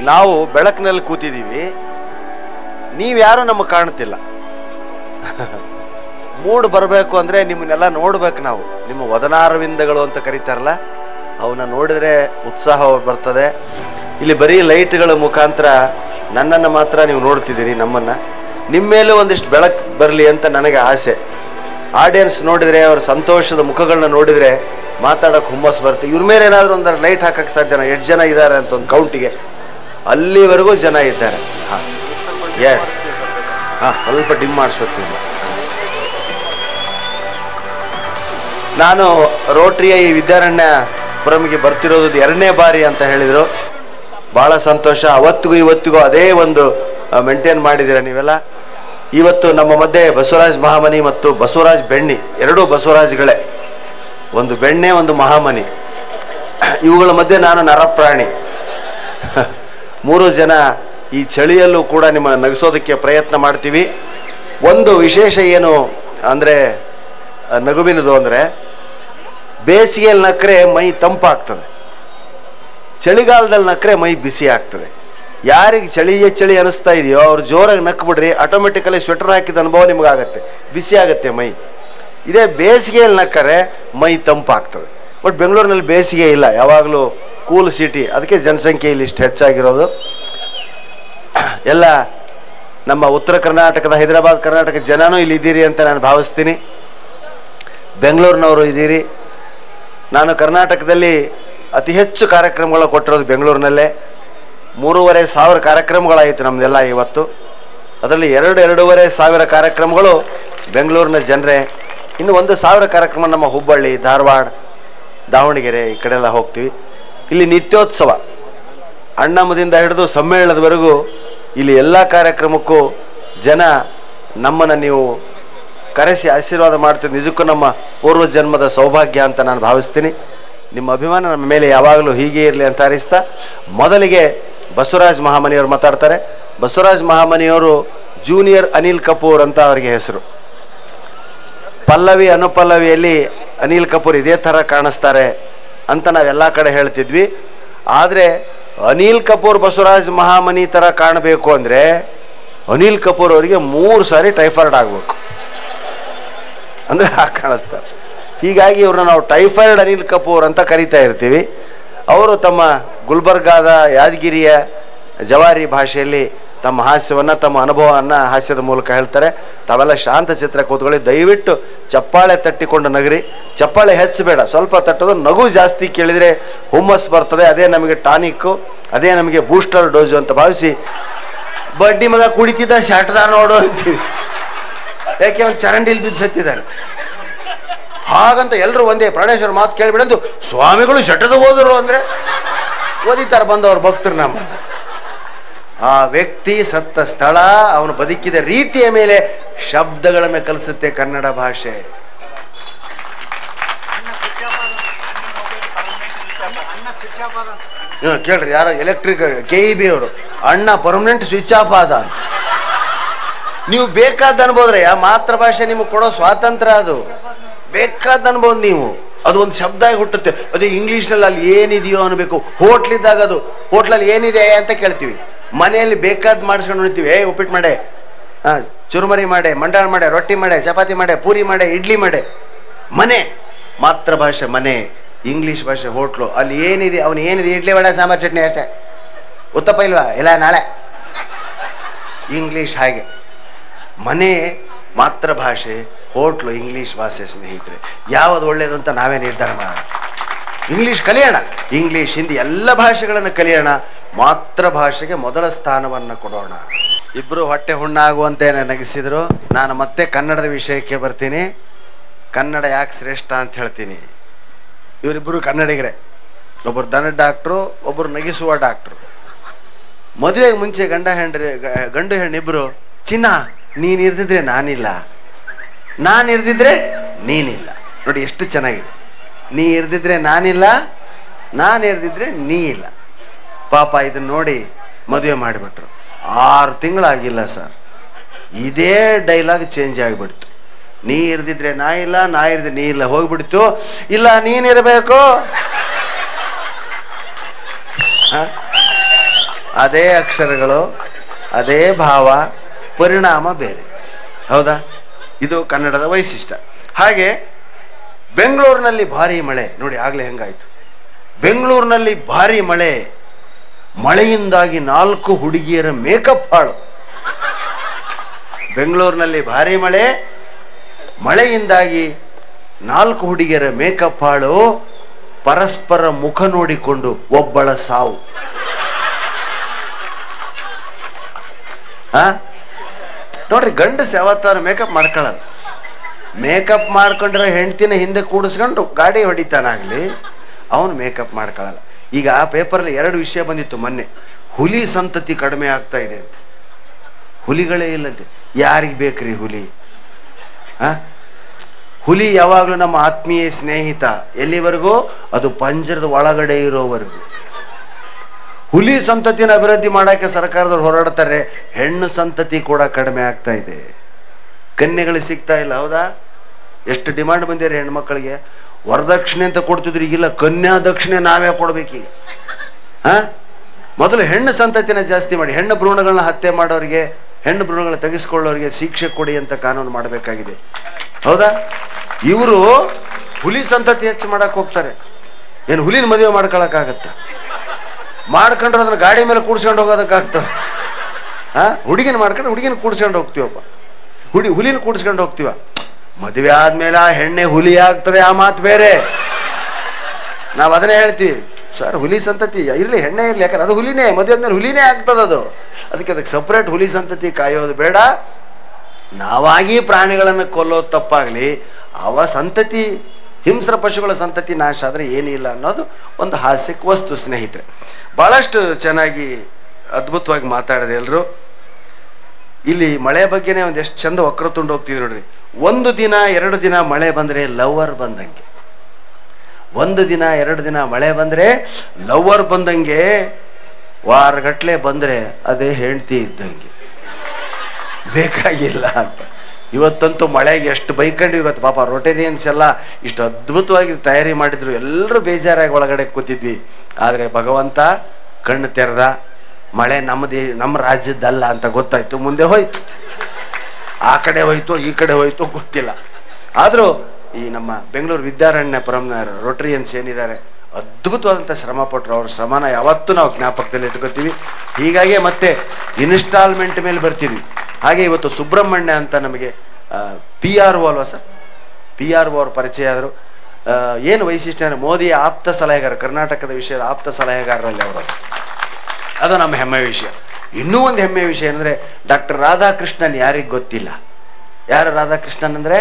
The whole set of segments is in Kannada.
ನಾವು ಬೆಳಕಿನಲ್ಲಿ ಕೂತಿದ್ದೀವಿ ನೀವ್ಯಾರೂ ನಮಗೆ ಕಾಣ್ತಿಲ್ಲ ಮೂಡ್ ಬರಬೇಕು ಅಂದರೆ ನಿಮ್ಮನ್ನೆಲ್ಲ ನೋಡ್ಬೇಕು ನಾವು ನಿಮ್ಮ ವದನಾರವಿಂದಗಳು ಅಂತ ಕರೀತಾರಲ್ಲ ಅವನ್ನ ನೋಡಿದ್ರೆ ಉತ್ಸಾಹ ಬರ್ತದೆ ಇಲ್ಲಿ ಬರೀ ಲೈಟ್ಗಳ ಮುಖಾಂತರ ನನ್ನನ್ನು ಮಾತ್ರ ನೀವು ನೋಡ್ತಿದ್ದೀರಿ ನಮ್ಮನ್ನು ನಿಮ್ಮ ಮೇಲೂ ಒಂದಿಷ್ಟು ಬೆಳಕು ಬರಲಿ ಅಂತ ನನಗೆ ಆಸೆ ಆಡಿಯನ್ಸ್ ನೋಡಿದರೆ ಅವ್ರ ಸಂತೋಷದ ಮುಖಗಳನ್ನ ನೋಡಿದರೆ ಮಾತಾಡೋಕೆ ಹುಮ್ಮಸ್ ಬರುತ್ತೆ ಇವ್ರ ಮೇಲೆ ಏನಾದರೂ ಒಂದು ಲೈಟ್ ಹಾಕಕ್ಕೆ ಸಾಧ್ಯನಾ ಎಷ್ಟು ಜನ ಇದ್ದಾರೆ ಅಂತ ಒಂದು ಕೌಂಟಿಗೆ ಅಲ್ಲಿವರೆಗೂ ಜನ ಇದ್ದಾರೆ ಹಾಂ ಎಸ್ ಹಾಂ ಸ್ವಲ್ಪ ಡಿಮ್ ಮಾಡಿಸ್ಬೇಕು ನೀವು ನಾನು ರೋಟ್ರಿಯ ಈ ವಿದ್ಯಾರಣ್ಯಪುರಂಗೆ ಬರ್ತಿರೋದು ಇದು ಎರಡನೇ ಬಾರಿ ಅಂತ ಹೇಳಿದರು ಭಾಳ ಸಂತೋಷ ಅವತ್ತಿಗೂ ಇವತ್ತಿಗೂ ಅದೇ ಒಂದು ಮೇಂಟೈನ್ ಮಾಡಿದ್ದೀರ ನೀವೆಲ್ಲ ಇವತ್ತು ನಮ್ಮ ಮಧ್ಯೆ ಬಸವರಾಜ್ ಮಹಾಮನಿ ಮತ್ತು ಬಸವರಾಜ್ ಬೆಣ್ಣಿ ಎರಡೂ ಬಸವರಾಜ್ಗಳೇ ಒಂದು ಬೆಣ್ಣೆ ಒಂದು ಮಹಾಮನಿ ಇವುಗಳ ಮಧ್ಯೆ ನಾನು ನರಪ್ರಾಣಿ ಮೂರು ಜನ ಈ ಚಳಿಯಲ್ಲೂ ಕೂಡ ನಿಮ್ಮನ್ನು ನಗಿಸೋದಕ್ಕೆ ಪ್ರಯತ್ನ ಮಾಡ್ತೀವಿ ಒಂದು ವಿಶೇಷ ಏನು ಅಂದರೆ ನಗುವಿನದು ಅಂದರೆ ಬೇಸಿಗೆಯಲ್ಲಿ ನಕ್ಕರೆ ಮೈ ತಂಪಾಗ್ತದೆ ಚಳಿಗಾಲದಲ್ಲಿ ನಕ್ಕರೆ ಮೈ ಬಿಸಿ ಆಗ್ತದೆ ಯಾರಿಗೆ ಚಳಿಯೇ ಚಳಿ ಅನಿಸ್ತಾ ಇದೆಯೋ ಅವ್ರು ಜೋರಾಗಿ ನಕ್ಬಿಡ್ರಿ ಆಟೋಮೆಟಿಕಲಿ ಸ್ವೆಟರ್ ಹಾಕಿದ ಅನುಭವ ನಿಮಗಾಗತ್ತೆ ಬಿಸಿ ಆಗುತ್ತೆ ಮೈ ಇದೇ ಬೇಸಿಗೆಯಲ್ಲಿ ನಕ್ಕರೆ ಮೈ ತಂಪಾಗ್ತದೆ ಬಟ್ ಬೆಂಗಳೂರಿನಲ್ಲಿ ಬೇಸಿಗೆ ಇಲ್ಲ ಯಾವಾಗಲೂ ಕೂಲ್ ಸಿಟಿ ಅದಕ್ಕೆ ಜನಸಂಖ್ಯೆ ಇಲ್ಲಿ ಇಷ್ಟು ಹೆಚ್ಚಾಗಿರೋದು ಎಲ್ಲ ನಮ್ಮ ಉತ್ತರ ಕರ್ನಾಟಕದ ಹೈದರಾಬಾದ್ ಕರ್ನಾಟಕ ಜನನೂ ಇಲ್ಲಿ ಇದ್ದೀರಿ ಅಂತ ನಾನು ಭಾವಿಸ್ತೀನಿ ಬೆಂಗಳೂರಿನವರು ಇದ್ದೀರಿ ನಾನು ಕರ್ನಾಟಕದಲ್ಲಿ ಅತಿ ಹೆಚ್ಚು ಕಾರ್ಯಕ್ರಮಗಳು ಕೊಟ್ಟಿರೋದು ಬೆಂಗಳೂರಿನಲ್ಲೇ ಮೂರುವರೆ ಸಾವಿರ ಕಾರ್ಯಕ್ರಮಗಳಾಯಿತು ನಮ್ಮದೆಲ್ಲ ಇವತ್ತು ಅದರಲ್ಲಿ ಎರಡು ಎರಡೂವರೆ ಸಾವಿರ ಕಾರ್ಯಕ್ರಮಗಳು ಬೆಂಗಳೂರಿನ ಜನರೇ ಇನ್ನು ಒಂದು ಸಾವಿರ ಕಾರ್ಯಕ್ರಮ ನಮ್ಮ ಹುಬ್ಬಳ್ಳಿ ಧಾರವಾಡ ದಾವಣಗೆರೆ ಈ ಕಡೆ ಎಲ್ಲ ಹೋಗ್ತೀವಿ ಇಲ್ಲಿ ನಿತ್ಯೋತ್ಸವ ಅಣ್ಣಮ್ಮದಿಂದ ಹಿಡಿದು ಸಮ್ಮೇಳನದವರೆಗೂ ಇಲ್ಲಿ ಎಲ್ಲ ಕಾರ್ಯಕ್ರಮಕ್ಕೂ ಜನ ನಮ್ಮನ್ನು ನೀವು ಕರೆಸಿ ಆಶೀರ್ವಾದ ಮಾಡ್ತೀವಿ ನಿಜಕ್ಕೂ ನಮ್ಮ ಪೂರ್ವ ಜನ್ಮದ ಸೌಭಾಗ್ಯ ಅಂತ ನಾನು ಭಾವಿಸ್ತೀನಿ ನಿಮ್ಮ ಅಭಿಮಾನ ನಮ್ಮ ಮೇಲೆ ಯಾವಾಗಲೂ ಹೀಗೆ ಇರಲಿ ಅಂತ ಹಾರೈಸ್ತಾ ಮೊದಲಿಗೆ ಬಸವರಾಜ್ ಮಹಾಮನಿಯವರು ಮಾತಾಡ್ತಾರೆ ಬಸವರಾಜ್ ಮಹಾಮನಿಯವರು ಜೂನಿಯರ್ ಅನಿಲ್ ಕಪೂರ್ ಅಂತ ಅವರಿಗೆ ಹೆಸರು ಪಲ್ಲವಿ ಅನುಪಲ್ಲವಿಯಲ್ಲಿ ಅನಿಲ್ ಕಪೂರ್ ಇದೇ ಥರ ಕಾಣಿಸ್ತಾರೆ ಅಂತ ನಾವೆಲ್ಲ ಕಡೆ ಹೇಳ್ತಿದ್ವಿ ಆದರೆ ಅನಿಲ್ ಕಪೂರ್ ಬಸವರಾಜ್ ಮಹಾಮನಿ ಥರ ಕಾಣಬೇಕು ಅಂದರೆ ಅನಿಲ್ ಕಪೂರ್ ಅವರಿಗೆ ಮೂರು ಸಾರಿ ಟೈಫಾಯ್ಡ್ ಆಗಬೇಕು ಅಂದರೆ ಹಾಗೆ ಕಾಣಿಸ್ತಾರೆ ಹೀಗಾಗಿ ಇವ್ರನ್ನ ನಾವು ಟೈಫಾಯ್ಡ್ ಅನಿಲ್ ಕಪೂರ್ ಅಂತ ಕರಿತಾ ಇರ್ತೀವಿ ಅವರು ತಮ್ಮ ಗುಲ್ಬರ್ಗಾದ ಯಾದಗಿರಿಯ ಜವಾರಿ ಭಾಷೆಯಲ್ಲಿ ತಮ್ಮ ಹಾಸ್ಯವನ್ನು ತಮ್ಮ ಅನುಭವವನ್ನು ಹಾಸ್ಯದ ಮೂಲಕ ಹೇಳ್ತಾರೆ ತಾವೆಲ್ಲ ಶಾಂತ ಚಿತ್ರ ಕೂತ್ಕೊಳ್ಳಿ ದಯವಿಟ್ಟು ಚಪ್ಪಾಳೆ ತಟ್ಟಿಕೊಂಡು ನಗರಿ ಚಪ್ಪಾಳೆ ಹೆಚ್ಚಬೇಡ ಸ್ವಲ್ಪ ತಟ್ಟೋದು ನಗು ಜಾಸ್ತಿ ಕೇಳಿದರೆ ಹುಮ್ಮಸ್ ಬರ್ತದೆ ಅದೇ ನಮಗೆ ಟಾನಿಕ್ಕು ಅದೇ ನಮಗೆ ಬೂಸ್ಟರ್ ಡೋಸು ಅಂತ ಭಾವಿಸಿ ಬಡ್ಡಿ ಮಗ ಕುಡಿತಿದ್ದ ಶಾಟದ ನೋಡು ಅಂತೀವಿ ಯಾಕೆ ಅವ್ನು ಚರಂಡಿಲಿ ಬಿದ್ದು ಸತ್ತಿದ್ದಾನೆ ಹಾಗಂತ ಎಲ್ಲರೂ ಒಂದೇ ಪ್ರಾಣೇಶ್ವರ ಮಾತು ಕೇಳಿಬಿಡಂದು ಸ್ವಾಮಿಗಳು ಶಟದ ಹೋದರು ಅಂದರೆ ಓದಿತಾರೆ ಬಂದವರು ಭಕ್ತರು ನಮ್ಮ ಆ ವ್ಯಕ್ತಿ ಸತ್ತ ಸ್ಥಳ ಅವನು ಬದುಕಿದ ರೀತಿಯ ಮೇಲೆ ಶಬ್ದಗಳನ್ನು ಕಲಿಸುತ್ತೆ ಕನ್ನಡ ಭಾಷೆ ಹ್ಮ್, ಕೇಳ್ರಿ ಯಾರೋ ಎಲೆಕ್ಟ್ರಿಕ್ ಕೆ ಇ ಬಿ ಅವರು ಅಣ್ಣ ಪರ್ಮನೆಂಟ್ ಸ್ವಿಚ್ ಆಫ್ ಆದ ಅಂತ. ನೀವು ಬೇಕಾದ ಅನ್ಬೋದ್ರೆ ಆ ಮಾತೃಭಾಷೆ ನಿಮಗೆ ಕೊಡೋ ಸ್ವಾತಂತ್ರ್ಯ ಅದು ಬೇಕಾದ ಅನ್ಬೋದು ನೀವು ಅದು ಒಂದು ಶಬ್ದ ಆಗಿ ಹುಟ್ಟುತ್ತೆ ಅದು ಇಂಗ್ಲೀಷ್ನಲ್ಲಿ ಅಲ್ಲಿ ಏನಿದೆಯೋ ಅನ್ಬೇಕು ಹೋಟ್ಲಿದ್ದಾಗ ಅದು ಹೋಟ್ಲಲ್ಲಿ ಏನಿದೆ ಅಂತ ಕೇಳ್ತೀವಿ ಮನೆಯಲ್ಲಿ ಬೇಕಾದ್ ಮಾಡಿಸ್ಕೊಂಡು ಉಣ್ತೀವಿ ಏ ಉಪ್ಪಿಟ್ಟು ಮಾಡೆ ಹಾಂ ಚುರುಮರಿ ಮಾಡೆ ಮಂಡಾಳ ಮಾಡೆ ರೊಟ್ಟಿ ಮಾಡೆ ಚಪಾತಿ ಮಾಡೆ ಪೂರಿ ಮಾಡೆ ಇಡ್ಲಿ ಮಾಡೆ ಮನೆ ಮಾತೃಭಾಷೆ ಮನೆ ಇಂಗ್ಲೀಷ್ ಭಾಷೆ ಹೋಟ್ಲು ಅಲ್ಲಿ ಏನಿದೆ ಅವನು ಏನಿದೆ ಇಡ್ಲಿ ವಡೆ ಸಾಂಬಾರ್ ಚಟ್ನಿ ಅಷ್ಟೇ ಉತ್ತಪ್ಪ ಇಲ್ವಾ ಇಲ್ಲ ನಾಳೆ ಇಂಗ್ಲೀಷ್ ಹಾಗೆ ಮನೆ ಮಾತೃಭಾಷೆ ಹೋಟ್ಲು ಇಂಗ್ಲೀಷ್ ಭಾಷೆ ಸ್ನೇಹಿತರೆ ಯಾವುದು ಒಳ್ಳೆಯದು ಅಂತ ನಾವೇ ನಿರ್ಧಾರ ಮಾಡೋಣ ಇಂಗ್ಲೀಷ್ ಕಲಿಯೋಣ ಇಂಗ್ಲೀಷ್ ಹಿಂದಿ ಎಲ್ಲ ಭಾಷೆಗಳನ್ನು ಕಲಿಯೋಣ ಮಾತೃಭಾಷೆಗೆ ಮೊದಲ ಸ್ಥಾನವನ್ನು ಕೊಡೋಣ ಇಬ್ಬರು ಹೊಟ್ಟೆ ಹುಣ್ಣಾಗುವಂತೆ ನಗಿಸಿದ್ರು ನಾನು ಮತ್ತೆ ಕನ್ನಡದ ವಿಷಯಕ್ಕೆ ಬರ್ತೀನಿ ಕನ್ನಡ ಯಾಕೆ ಶ್ರೇಷ್ಠ ಅಂತ ಹೇಳ್ತೀನಿ ಇವರಿಬ್ಬರು ಕನ್ನಡಿಗರೇ ಒಬ್ಬರು ದನ ಡಾಕ್ಟ್ರು ಒಬ್ಬರು ನಗಿಸುವ ಡಾಕ್ಟ್ರು ಮದುವೆಗೆ ಮುಂಚೆ ಗಂಡ ಹೆಂಡ್ರಿ ಗ- ಗಂಡು ಹೆಣ್ಣಿಬ್ರು ಚಿನ್ನ ನೀನು ಇರ್ದಿದ್ರೆ ನಾನಿಲ್ಲ ನಾನು ಇರ್ದಿದ್ರೆ ನೀನಿಲ್ಲ ನೋಡಿ ಎಷ್ಟು ಚೆನ್ನಾಗಿದೆ ನೀ ಇರ್ದಿದ್ರೆ ನಾನಿಲ್ಲ ನಾನು ಇರ್ದಿದ್ರೆ ನೀ ಇಲ್ಲ ಪಾಪ ಇದನ್ನ ನೋಡಿ ಮದುವೆ ಮಾಡಿಬಿಟ್ರು ಆರು ತಿಂಗಳಾಗಿಲ್ಲ ಸರ್ ಇದೇ ಡೈಲಾಗ್ ಚೇಂಜ್ ಆಗಿಬಿಡ್ತು ನೀ ಇರ್ದಿದ್ರೆ ನಾ ಇಲ್ಲ ನಾ ಇರ್ದಿದ್ರೆ ನೀ ಇಲ್ಲ ಹೋಗ್ಬಿಡ್ತು ಇಲ್ಲ ನೀನಿರಬೇಕು ಅದೇ ಅಕ್ಷರಗಳು ಅದೇ ಭಾವ ಪರಿಣಾಮ ಬೇರೆ ಹೌದಾ ಇದು ಕನ್ನಡದ ವೈಶಿಷ್ಟ್ಯ ಹಾಗೆ ಬೆಂಗಳೂರಿನಲ್ಲಿ ಭಾರಿ ಮಳೆ ನೋಡಿ ಆಗಲೇ ಹೆಂಗಾಯ್ತು ಬೆಂಗಳೂರಿನಲ್ಲಿ ಭಾರಿ ಮಳೆ ಮಳೆಯಿಂದಾಗಿ ನಾಲ್ಕು ಹುಡುಗಿಯರ ಮೇಕಪ್ ಹಾಳು ಬೆಂಗಳೂರಿನಲ್ಲಿ ಭಾರಿ ಮಳೆ ಮಳೆಯಿಂದಾಗಿ ನಾಲ್ಕು ಹುಡುಗಿಯರ ಮೇಕಪ್ ಹಾಳು ಪರಸ್ಪರ ಮುಖ ನೋಡಿಕೊಂಡು ಒಬ್ಬಳ ಸಾವು ಆ ನೋಡ್ರಿ ಗಂಡಸ ಯಾವತ್ತಾರು ಮೇಕಪ್ ಮಾಡ್ಕೊಳ್ಳಲ್ಲ ಮೇಕಪ್ ಮಾಡ್ಕೊಂಡ್ರೆ ಹೆಂಡ್ತಿನ ಹಿಂದೆ ಕೂಡಿಸ್ಕೊಂಡು ಗಾಡಿ ಹೊಡಿತಾನಾಗ್ಲಿ ಅವನು ಮೇಕಪ್ ಮಾಡ್ಕೊಳ್ಳಲ್ಲ ಈಗ ಆ ಪೇಪರಲ್ಲಿ ಎರಡು ವಿಷಯ ಬಂದಿತ್ತು ಮೊನ್ನೆ ಹುಲಿ ಸಂತತಿ ಕಡಿಮೆ ಆಗ್ತಾ ಇದೆ ಹುಲಿಗಳೇ ಇಲ್ಲಂತೆ ಯಾರಿಗೆ ಬೇಕ್ರಿ ಹುಲಿ ಆ ಹುಲಿ ಯಾವಾಗಲೂ ನಮ್ಮ ಆತ್ಮೀಯ ಸ್ನೇಹಿತ ಎಲ್ಲಿವರೆಗೂ ಅದು ಪಂಜರದ ಒಳಗಡೆ ಇರೋವರೆಗೂ ಹುಲಿ ಸಂತತಿನ ಅಭಿವೃದ್ಧಿ ಮಾಡೋಕ್ಕೆ ಸರ್ಕಾರದವ್ರು ಹೋರಾಡ್ತಾರೆ ಹೆಣ್ಣು ಸಂತತಿ ಕೂಡ ಕಡಿಮೆ ಆಗ್ತಾ ಇದೆ ಕನ್ಯೆಗಳು ಸಿಗ್ತಾ ಇಲ್ಲ ಹೌದಾ ಎಷ್ಟು ಡಿಮಾಂಡ್ ಬಂದಿರಿ ಹೆಣ್ಮಕ್ಳಿಗೆ ವರದಕ್ಷಿಣೆ ಅಂತ ಕೊಡ್ತಿದ್ರು ಈಗಿಲ್ಲ ಕನ್ಯಾ ದಕ್ಷಿಣೆ ನಾವೇ ಕೊಡ್ಬೇಕೀಗ ಹಾ ಮೊದಲು ಹೆಣ್ಣು ಸಂತತಿನ ಜಾಸ್ತಿ ಮಾಡಿ ಹೆಣ್ಣು ಭ್ರೂಣಗಳನ್ನ ಹತ್ಯೆ ಮಾಡೋರಿಗೆ ಹೆಣ್ಣು ಭ್ರೂಣಗಳನ್ನ ತೆಗೆಸ್ಕೊಳ್ಳೋರಿಗೆ ಶಿಕ್ಷೆ ಕೊಡಿ ಅಂತ ಕಾನೂನು ಮಾಡಬೇಕಾಗಿದೆ ಹೌದಾ ಇವರು ಹುಲಿ ಸಂತತಿ ಹೆಚ್ಚು ಮಾಡಕ್ ಹೋಗ್ತಾರೆ ಏನು ಹುಲಿನ ಮದುವೆ ಮಾಡ್ಕೊಳಕ್ಕಾಗತ್ತ ಮಾಡ್ಕೊಂಡ್ರೆ ಅದನ್ನ ಗಾಡಿ ಮೇಲೆ ಕೂಡ್ಸ್ಕೊಂಡು ಹೋಗೋದಕ್ಕಾಗ್ತದೆ ಹಾ ಹುಡುಗಿನ ಮಾಡ್ಕೊಂಡು ಹುಡುಗಿನ ಕೂಡ್ಸ್ಕೊಂಡು ಹೋಗ್ತೀವಪ್ಪ ಹುಡಿ ಹುಲಿನ ಕೂಡ್ಸ್ಕೊಂಡು ಹೋಗ್ತೀವ ಮದುವೆ ಆದ್ಮೇಲೆ ಆ ಹೆಣ್ಣೆ ಹುಲಿ ಆಗ್ತದೆ ಆ ಮಾತು ಬೇರೆ ನಾವು ಅದನ್ನೇ ಹೇಳ್ತೀವಿ ಸರ್ ಹುಲಿ ಸಂತತಿ ಇರಲಿ ಹೆಣ್ಣೆ ಇರಲಿ ಯಾಕಂದ್ರೆ ಅದು ಹುಲಿನೇ ಮದುವೆ ಆದ್ಮೇಲೆ ಹುಲಿನೇ ಆಗ್ತದೆ ಅದು ಅದಕ್ಕೆ ಅದಕ್ಕೆ ಸಪ್ರೇಟ್ ಹುಲಿ ಸಂತತಿ ಕಾಯೋದು ಬೇಡ ನಾವಾಗಿ ಪ್ರಾಣಿಗಳನ್ನು ಕೊಲ್ಲೋದು ತಪ್ಪಾಗಲಿ ಅವ ಸಂತತಿ ಹಿಂಸ್ರ ಪಶುಗಳ ಸಂತತಿ ನಾಶ ಆದರೆ ಏನಿಲ್ಲ ಅನ್ನೋದು ಒಂದು ಹಾಸ್ಯಕ್ಕೆ ವಸ್ತು ಸ್ನೇಹಿತರೆ ಭಾಳಷ್ಟು ಚೆನ್ನಾಗಿ ಅದ್ಭುತವಾಗಿ ಮಾತಾಡಿದ್ರೆ ಎಲ್ಲರೂ ಇಲ್ಲಿ ಮಳೆ ಬಗ್ಗೆನೇ ಒಂದು ಎಷ್ಟು ಚಂದ ವಕ್ರತುಂಡು ಹೋಗ್ತಿದ್ವಿ ನೋಡ್ರಿ ಒಂದು ದಿನ ಎರಡು ದಿನ ಮಳೆ ಬಂದರೆ ಲವರ್ ಬಂದಂಗೆ ಒಂದು ದಿನ ಎರಡು ದಿನ ಮಳೆ ಬಂದರೆ ಲವರ್ ಬಂದಂಗೆ ವಾರಗಟ್ಲೆ ಬಂದರೆ ಅದೇ ಹೆಂಡ್ತಿ ಇದ್ದಂಗೆ ಬೇಕಾಗಿಲ್ಲ ಅಂತ ಇವತ್ತಂತೂ ಮಳೆಗೆ ಎಷ್ಟು ಬೈಕೊಂಡು ಇವತ್ತು ಪಾಪ ರೊಟೇರಿಯನ್ಸ್ ಎಲ್ಲ ಇಷ್ಟು ಅದ್ಭುತವಾಗಿ ತಯಾರಿ ಮಾಡಿದ್ರು ಎಲ್ಲರೂ ಬೇಜಾರಾಗಿ ಒಳಗಡೆ ಕೂತಿದ್ವಿ ಆದರೆ ಭಗವಂತ ಕಣ್ಣು ತೆರೆದ ಮಳೆ ನಮ್ಮದೇ ನಮ್ಮ ರಾಜ್ಯದ್ದಲ್ಲ ಅಂತ ಗೊತ್ತಾಯ್ತು ಮುಂದೆ ಹೋಯ್ತು ಆ ಕಡೆ ಹೋಯ್ತು ಈ ಕಡೆ ಹೋಯ್ತು ಗೊತ್ತಿಲ್ಲ ಆದರೂ ಈ ನಮ್ಮ ಬೆಂಗಳೂರು ವಿದ್ಯಾರಣ್ಯಪುರಂನ ರೋಟರಿಯನ್ಸ್ ಏನಿದ್ದಾರೆ ಅದ್ಭುತವಾದಂಥ ಶ್ರಮ ಪಟ್ಟರು ಅವ್ರ ಶ್ರಮನ ಯಾವತ್ತೂ ನಾವು ಜ್ಞಾಪಕದಲ್ಲಿ ಇಟ್ಕೋತೀವಿ ಹೀಗಾಗಿ ಮತ್ತೆ ಇನ್ಸ್ಟಾಲ್ಮೆಂಟ್ ಮೇಲೆ ಬರ್ತೀವಿ ಹಾಗೆ ಇವತ್ತು ಸುಬ್ರಹ್ಮಣ್ಯ ಅಂತ ನಮಗೆ ಪಿ ಆರ್ ಒ ಅಲ್ವಾ ಸರ್ ಪಿ ಆರ್ ಒ ಅವ್ರ ಪರಿಚಯ ಆದರು ಏನು ವೈಶಿಷ್ಟ್ಯ ಅಂದರೆ ಮೋದಿಯ ಆಪ್ತ ಸಲಹೆಗಾರ ಕರ್ನಾಟಕದ ವಿಷಯದ ಆಪ್ತ ಸಲಹೆಗಾರರಲ್ಲಿ ಅವರು ಅದು ನಮ್ಮ ಹೆಮ್ಮೆಯ ವಿಷಯ ಇನ್ನೂ ಒಂದು ಹೆಮ್ಮೆಯ ವಿಷಯ ಅಂದರೆ ಡಾಕ್ಟರ್ ರಾಧಾಕೃಷ್ಣನ್ ಯಾರಿಗೆ ಗೊತ್ತಿಲ್ಲ ಯಾರು ರಾಧಾಕೃಷ್ಣನ್ ಅಂದರೆ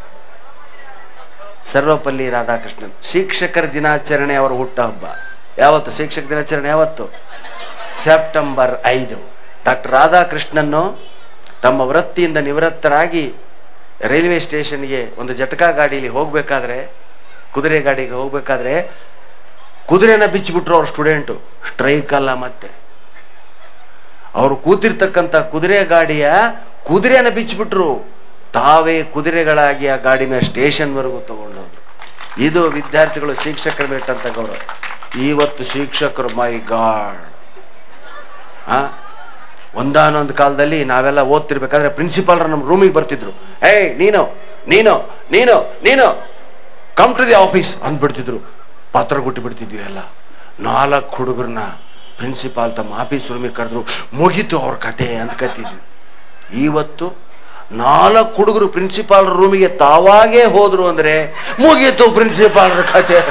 ಸರ್ವಪಲ್ಲಿ ರಾಧಾಕೃಷ್ಣನ್ ಶಿಕ್ಷಕರ ದಿನಾಚರಣೆ ಅವರ ಹುಟ್ಟಹಬ್ಬ ಯಾವತ್ತು ಶಿಕ್ಷಕ ದಿನಾಚರಣೆ ಯಾವತ್ತು ಸೆಪ್ಟೆಂಬರ್ ಐದು ಡಾಕ್ಟರ್ ರಾಧಾಕೃಷ್ಣನ್ನು ತಮ್ಮ ವೃತ್ತಿಯಿಂದ ನಿವೃತ್ತರಾಗಿ ರೈಲ್ವೆ ಸ್ಟೇಷನ್ಗೆ ಒಂದು ಜಟಕಾ ಗಾಡೀಲಿ ಹೋಗಬೇಕಾದ್ರೆ ಕುದುರೆ ಗಾಡಿಗೆ ಹೋಗಬೇಕಾದ್ರೆ ಕುದುರೆನ ಬಿಚ್ಚಿಬಿಟ್ರು ಅವ್ರ ಸ್ಟೂಡೆಂಟು ಸ್ಟ್ರೈಕ್ ಅಲ್ಲ ಮತ್ತೆ ಅವರು ಕೂತಿರ್ತಕ್ಕಂಥ ಕುದುರೆ ಗಾಡಿಯ ಕುದುರೆನ ಬಿಚ್ಚಿಬಿಟ್ರು ತಾವೇ ಕುದುರೆಗಳಾಗಿ ಆ ಗಾಡಿನ ಸ್ಟೇಷನ್ವರೆಗೂ ತಗೊಂಡೋದ್ರು ಇದು ವಿದ್ಯಾರ್ಥಿಗಳು ಶಿಕ್ಷಕರ ಬಿಟ್ಟಂತ ಗೌರವ ಇವತ್ತು ಶಿಕ್ಷಕರು ಮೈ ಗಾಡ್ ಆ ಒಂದಾನೊಂದು ಕಾಲದಲ್ಲಿ ನಾವೆಲ್ಲ ಓದ್ತಿರ್ಬೇಕಾದ್ರೆ ಪ್ರಿನ್ಸಿಪಾಲ್ರ ನಮ್ಮ ರೂಮಿಗೆ ಬರ್ತಿದ್ರು ಏಯ್ ನೀನು ನೀನು ನೀನು ನೀನು ಕಮ್ ಟು ದಿ ಆಫೀಸ್ ಅಂದ್ಬಿಡ್ತಿದ್ರು ಪತ್ರ ಕೊಟ್ಟು ಬಿಡ್ತಿದ್ವಿ ಎಲ್ಲ ನಾಲ್ಕು ಹುಡುಗರನ್ನ ಪ್ರಿನ್ಸಿಪಾಲ್ ತಮ್ಮ ಆಫೀಸ್ ರೂಮಿಗೆ ಕರೆದ್ರು ಮುಗೀತು ಅವ್ರ ಕತೆ ಅನ್ಕತಿದ್ವಿ ಇವತ್ತು ನಾಲ್ಕು ಹುಡುಗರು ಪ್ರಿನ್ಸಿಪಾಲ್ ರೂಮಿಗೆ ತಾವಾಗೇ ಹೋದ್ರು ಅಂದ್ರೆ ಮುಗೀತು ಪ್ರಿನ್ಸಿಪಾಲ್ರ ಕತೆ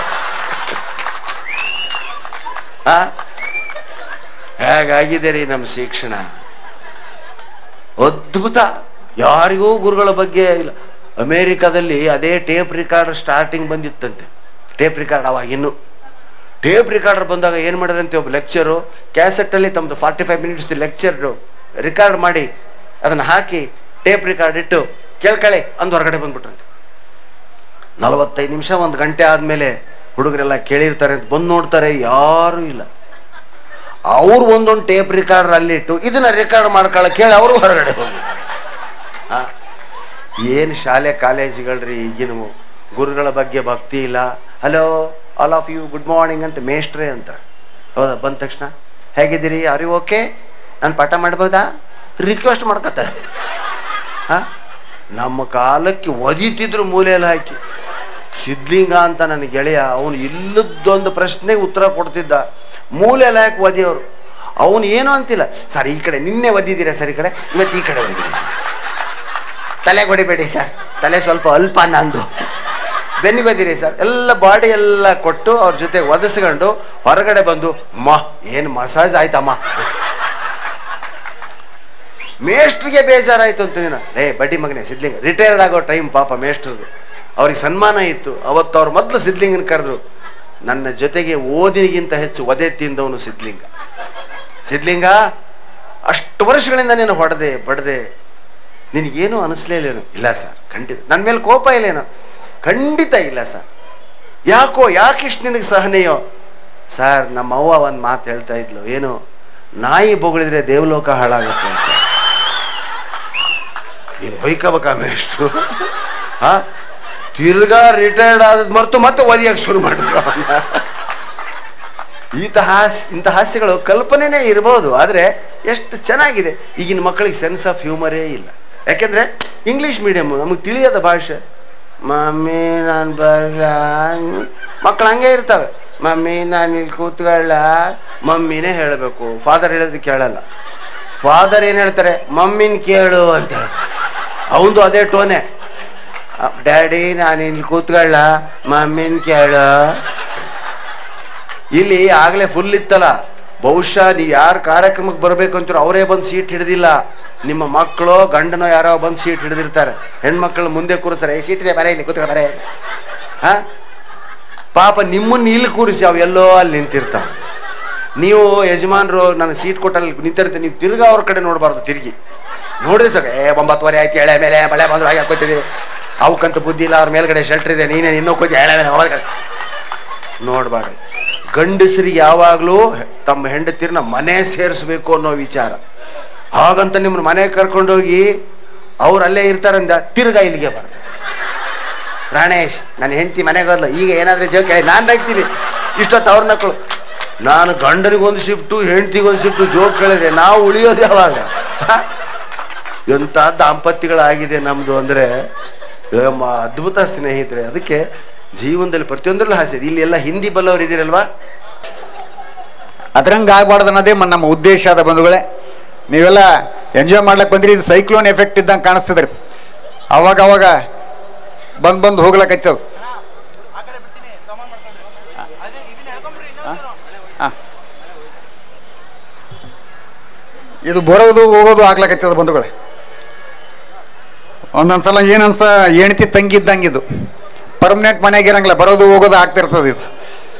ಆ ಹೇಗಾಗಿದೆ ರೀ ನಮ್ಮ ಶಿಕ್ಷಣ ಅದ್ಭುತ ಯಾರಿಗೂ ಗುರುಗಳ ಬಗ್ಗೆ ಇಲ್ಲ ಅಮೇರಿಕಾದಲ್ಲಿ ಅದೇ ಟೇಪ್ ರಿಕಾರ್ಡರ್ ಸ್ಟಾರ್ಟಿಂಗ್ ಬಂದಿತ್ತಂತೆ ಟೇಪ್ ರಿಕಾರ್ಡ್ ಅವಾಗ ಇನ್ನು ಟೇಪ್ ರಿಕಾರ್ಡರ್ ಬಂದಾಗ ಏನು ಮಾಡಿದ್ರಂತೆ ಒಬ್ಬ ಲೆಕ್ಚರು ಕ್ಯಾಸೆಟ್ಟಲ್ಲಿ ತಮ್ಮದು forty five minutes lecture record ಮಾಡಿ ಅದನ್ನು ಹಾಕಿ ಟೇಪ್ ರಿಕಾರ್ಡ್ ಇಟ್ಟು ಕೇಳ್ಕಳೆ ಅಂದು ಹೊರಗಡೆ ಬಂದ್ಬಿಟ್ರಂತೆ ನಲವತ್ತೈದು ನಿಮಿಷ ಒಂದು ಗಂಟೆ ಆದಮೇಲೆ ಹುಡುಗರೆಲ್ಲ ಕೇಳಿರ್ತಾರೆ ಅಂತ ಬಂದು ನೋಡ್ತಾರೆ ಯಾರೂ ಇಲ್ಲ ಅವ್ರು ಒಂದೊಂದು ಟೇಪ್ ರಿಕಾರ್ಡರ್ ಅಲ್ಲಿಟ್ಟು ಇದನ್ನ ರೆಕಾರ್ಡ್ ಮಾಡ್ಕೊಳ್ಳೋಕೆ ಹೇಳಿ ಅವರು ಹೊರಗಡೆ ಹೋಗಿ ಏನು ಶಾಲೆ ಕಾಲೇಜುಗಳ್ರಿ ಈಗಿನ ಗುರುಗಳ ಬಗ್ಗೆ ಭಕ್ತಿ ಇಲ್ಲ hello all of you good morning ಅಂತ ಮೇಷ್ಟ್ರೇ ಅಂತ ಹೌದಾ ಬಂದ ತಕ್ಷಣ ಹೇಗಿದ್ದೀರಿ ಆರ್ ಯು ಓಕೆ ನಾನು ಪಾಠ ಮಾಡ್ಬೋದಾ ರಿಕ್ವೆಸ್ಟ್ ಮಾಡ್ಕೊತಾರೆ ಹಾಂ ನಮ್ಮ ಕಾಲಕ್ಕೆ ಒದಿತಿದ್ರು ಮೂಲೆಯಲ್ಲಿ ಹಾಕಿ ಸಿದ್ಲಿಂಗ ಅಂತ ನನ್ನ ಗೆಳೆಯ ಅವನು ಇಲ್ಲದೊಂದು ಪ್ರಶ್ನೆಗೆ ಉತ್ತರ ಕೊಡ್ತಿದ್ದ ಮೂಲೆಯಲ್ಲಿ ಹಾಕಿ ಒದಿಯೋರು ಅವನು ಏನು ಅಂತಿಲ್ಲ ಸರ್ ಈ ಕಡೆ ನಿನ್ನೆ ಒದ್ದಿದ್ದೀರಾ ಸರ್ ಈ ಕಡೆ ಇವತ್ತು ಈ ಕಡೆ ಒದ್ದಿರಿ ಸರ್ ತಲೆ ಹೊಡಿಬೇಡಿ ಸರ್ ತಲೆ ಸ್ವಲ್ಪ ಅಲ್ಪ ನಂದು ಬೆನ್ನಿಗೆ ಒದಿರಿ ಸರ್ ಎಲ್ಲ ಬಾಡಿ ಎಲ್ಲ ಕೊಟ್ಟು ಅವ್ರ ಜೊತೆ ಒದಿಸ್ಕೊಂಡು ಹೊರಗಡೆ ಬಂದು ಮ ಏನು ಮಸಾಜ್ ಆಯ್ತಮ್ಮ ಮೇಷ್ಟ್ರಿಗೆ ಬೇಜಾರಾಯ್ತು ಅಂತ ದಿನ ಏ ಬಡ್ಡಿ ಮಗನೇ ಸಿದ್ಲಿಂಗ ರಿಟೈರ್ಡ್ ಆಗೋ ಟೈಮ್ ಪಾಪ ಮೇಷ್ಟ್ರದು ಅವ್ರಿಗೆ ಸನ್ಮಾನ ಇತ್ತು ಅವತ್ತು ಅವ್ರು ಮೊದಲು ಸಿದ್ಲಿಂಗನ ಕರೆದ್ರು ನನ್ನ ಜೊತೆಗೆ ಓದಿನಿಗಿಂತ ಹೆಚ್ಚು ಒದೆ ತಿಂದವನು ಸಿದ್ಲಿಂಗ ಸಿದ್ಲಿಂಗ ಅಷ್ಟು ವರ್ಷಗಳಿಂದ ನೀನು ಹೊಡೆದೆ ಬಡದೆ ನಿನಗೇನು ಅನಿಸ್ಲೇ ಇಲ್ಲೇನು ಇಲ್ಲ ಸರ್ ಖಂಡಿತ ನನ್ನ ಮೇಲೆ ಕೋಪ ಇಲ್ಲೇನೋ ಖಂಡಿತ ಇಲ್ಲ ಸರ್ ಯಾಕೋ ಯಾಕಿಷ್ಟು ನಿನಗೆ ಸಹನೆಯೋ ಸರ್ ನಮ್ಮ ಅವ್ವ ಒಂದು ಮಾತು ಹೇಳ್ತಾ ಇದ್ಲು ಏನು ನಾಯಿ ಬೊಗಳಿದ್ರೆ ದೇವಲೋಕ ಹಾಳಾಗುತ್ತೆ ಅಂತ ನೀನು ಹೊಯ್ಕೋಬೇಕಾಮೇಷ್ಟು ಹಾ ತಿರ್ಗಾ ರಿಟೈರ್ಡ್ ಆದದ್ ಮರೆತು ಮತ್ತೆ ಓದಿಯಕ್ಕೆ ಶುರು ಮಾಡಿದ್ರು ಅವ್ನ. ಈತ ಹಾಸ್ ಇಂಥ ಹಾಸ್ಯಗಳು ಕಲ್ಪನೆನೇ ಇರ್ಬೋದು ಆದರೆ ಎಷ್ಟು ಚೆನ್ನಾಗಿದೆ ಈಗಿನ ಮಕ್ಕಳಿಗೆ ಸೆನ್ಸ್ ಆಫ್ ಹ್ಯೂಮರೇ ಇಲ್ಲ ಯಾಕೆಂದ್ರೆ ಇಂಗ್ಲೀಷ್ ಮೀಡಿಯಮ್ ನಮಗೆ ತಿಳಿಯದ ಭಾಷೆ ಮಮ್ಮಿ ನಾನು ಬರಲ್ಲ ಮಕ್ಕಳು ಹಂಗೆ ಇರ್ತವೆ ಮಮ್ಮಿ ನಾನು ಇಲ್ಲಿ ಕೂತ್ಕೊಳ್ಳ ಮಮ್ಮಿನೇ ಹೇಳಬೇಕು ಫಾದರ್ ಹೇಳಿದ್ರೆ ಕೇಳಲ್ಲ ಫಾದರ್ ಏನು ಹೇಳ್ತಾರೆ ಮಮ್ಮಿನ ಕೇಳು ಅಂತ ಹೇಳ್ತಾರೆ ಅವನದು ಅದೇ ಟೋನೆ ಡ್ಯಾಡಿ ನಾನು ಇಲ್ಲಿ ಕೂತ್ಕೊಳ್ಳ ಮಮ್ಮಿನ ಕೇಳು ಇಲ್ಲಿ ಆಗಲೇ ಫುಲ್ ಇತ್ತಲ್ಲ ಬಹುಶಃ ನೀವು ಯಾರು ಕಾರ್ಯಕ್ರಮಕ್ಕೆ ಬರಬೇಕು ಅಂತೀರೋ ಅವರೇ ಬಂದು ಸೀಟ್ ಹಿಡಿದಿಲ್ಲ ನಿಮ್ಮ ಮಕ್ಕಳು ಗಂಡನೋ ಯಾರೋ ಬಂದು ಸೀಟ್ ಹಿಡಿದಿರ್ತಾರೆ ಹೆಣ್ಮಕ್ಳು ಮುಂದೆ ಕೂರಿಸ್ತಾರೆ ಈ ಸೀಟ್ ಇದೆ ಬರ ಇಲ್ಲಿ ಕೂತ್ಕೊಳ್ಳ ಬರ ಇಲ್ಲಿ ಹಾ ಪಾಪ ನಿಮ್ಮನ್ನ ಇಲ್ಲಿ ಕೂರಿಸಿ ಅವು ಎಲ್ಲೋ ಅಲ್ಲಿ ನಿಂತಿರ್ತಾವೆ ನೀವು ಯಜಮಾನರು ನನಗೆ ಸೀಟ್ ಕೊಟ್ಟಲ್ಲಿ ನಿಂತಿರುತ್ತೆ ನೀವು ತಿರ್ಗಾ ಅವ್ರ ಕಡೆ ನೋಡಬಾರ್ದು ತಿರುಗಿ ನೋಡಿದ್ರೆ ಸಾಕು ಏ ಒಂಬತ್ತುವರೆ ಆಯ್ತು ಎಳೆ ಮೇಲೆ ಮಳೆ ಬಂದ್ರು ಹಾಗೆ ಹಾಕೋತೀವಿ ಅವಕ್ಕಂತ ಬುದ್ಧಿ ಇಲ್ಲ ಅವ್ರ ಮೇಲ್ಗಡೆ ಶೆಲ್ಟರ್ ಇದೆ ನೀನೇ ಇನ್ನೂ ಕೂತಿ ಎಳೆ ಮೇಲೆ ಒಳಗಡೆ ನೋಡಬಾರ್ದು ಗಂಡಸರಿಗೆ ಯಾವಾಗಲೂ ತಮ್ಮ ಹೆಂಡತಿರನ್ನ ಮನೆ ಸೇರಿಸ್ಬೇಕು ಅನ್ನೋ ವಿಚಾರ ಹಾಗಂತ ನಿಮ್ಮನ್ನ ಮನೆಗೆ ಕರ್ಕೊಂಡೋಗಿ ಅವ್ರು ಅಲ್ಲೇ ಇರ್ತಾರಂದ ತಿರ್ಗಾ ಇಲ್ಲಿಗೆ ಬರ ಪ್ರಾಣೇಶ್ ನನ್ನ ಹೆಂಡತಿ ಮನೆಗೆ ಹೋದ್ಲ ಈಗ ಏನಾದ್ರೆ ಜೋಕೆ ನಾನು ನಗ್ತೀನಿ ಇಷ್ಟೊತ್ತು ಅವ್ರ ನಕ್ಕಳು ನಾನು ಗಂಡನಿಗೊಂದು ಶಿಫ್ಟು ಹೆಂಡ್ತಿಗೊಂದು ಶಿಫ್ಟು ಜೋಕ್ ಕೇಳಿದ್ರೆ ನಾವು ಉಳಿಯೋದು ಯಾವಾಗ ಹ? ಎಂಥ ದಾಂಪತ್ಯಗಳಾಗಿದೆ ನಮ್ಮದು ಅಂದರೆ ಅದ್ಭುತ ಸ್ನೇಹಿತರೆ ಅದಕ್ಕೆ ಜೀವನದಲ್ಲಿ ಪ್ರತಿಯೊಂದರಲ್ಲೂ ಹಾಸ್ಯ ಇದೆ. ಇಲ್ಲಿ ಎಲ್ಲ ಹಿಂದಿ ಬಲ್ಲವರು ಇದ್ದೀರಲ್ವಾ ಅದ್ರಂಗೆ ಆಗ್ಬಾರ್ದು ಅನ್ನೋದೇ ಮ- ನಮ್ಮ ಉದ್ದೇಶ ಅದ ಬಂಧುಗಳೇ ನೀವೆಲ್ಲ ಎಂಜಾಯ್ ಮಾಡ್ಲಕ್ಕೆ ಬಂದ್ರಿ ಇದು ಸೈಕ್ಲೋನ್ ಎಫೆಕ್ಟ್ ಇದ್ದಂಗೆ ಕಾಣಿಸ್ತದ್ರಿ ಅವಾಗ ಅವಾಗ ಬಂದು ಬಂದು ಹೋಗ್ಲಕತ್ತದ ಇದು ಬರೋದು ಹೋಗೋದು ಆಗ್ಲಕತ್ತದ ಬಂಧುಗಳೇ ಒಂದೊಂದ್ಸಲ ಏನು ಅನ್ಸ್ತ ಹೆಣ್ತಿ ತಂಗಿದ್ದಂಗಿದು ಪರ್ಮನೆಂಟ್ ಮನೆಗೆ ಇರಂಗಿಲ್ಲ ಬರೋದು ಹೋಗೋದು ಆಗ್ತಿರ್ತದೆ ಇದು